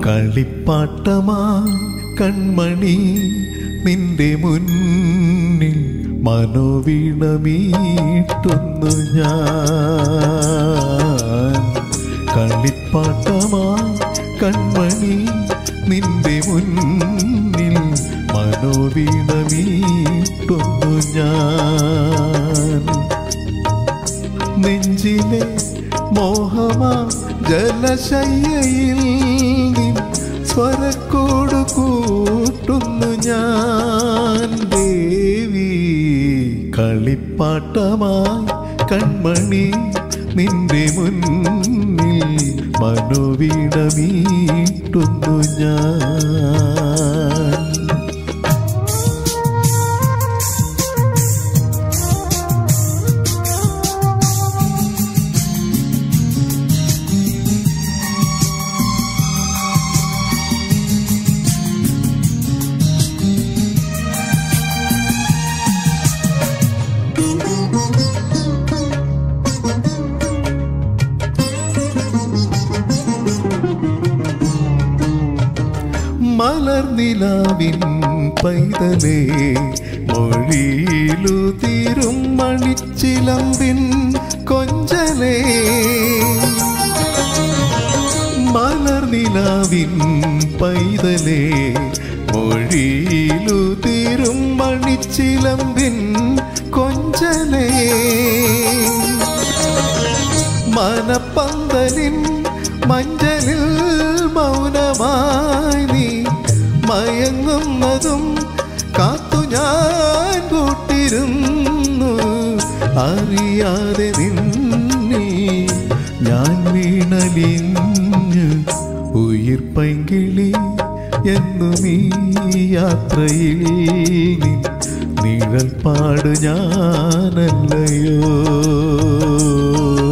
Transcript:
കളിപ്പാട്ടമാ കൺമണി നിന്റെ മുന്നിൽ മനോവീണമീട്ടുന്നു ഞാൻ കളിപ്പാട്ടമാ കൺമണി നിന്റെ മുന്നിൽ മനോവീണമീട്ടുന്നു ഞാൻ നെഞ്ചിലെ മോഹമാ ജലശയ്യയിൽ നിൻ സ്വരക്കോട് കൂട്ടുന്നു ഞാൻ ദേവി കളിപ്പാട്ടമായി കൺമണി നിന്റെ മുന്നിൽ മനോവീണമീട്ടുന്നു ഞാൻ മലർനിലാവിൻ പൈതലേ മൊഴിയിലു തീരും മണിച്ചിലമ്പിൻ കൊഞ്ചലേ മലർനിലാവിൻ പൈതലേ മൊഴിയിലു തീരും മണിച്ചിലമ്പിൻ കൊഞ്ചലേ മനപ്പന്തലിൻ മഞ്ചലിൽ മൗനമായി നീ മയങ്ങുന്നതും കാത്തു ഞാൻ കൂട്ടിരുന്നു അറിയാതെ നിന്നിൽ ഞാൻ വീണലിഞ്ഞ് ഉയിർ പൈങ്കിളി എന്നും ഈ യാത്രയിൽ നിൻ നിഴൽ പാട് ഞാനല്ലയോ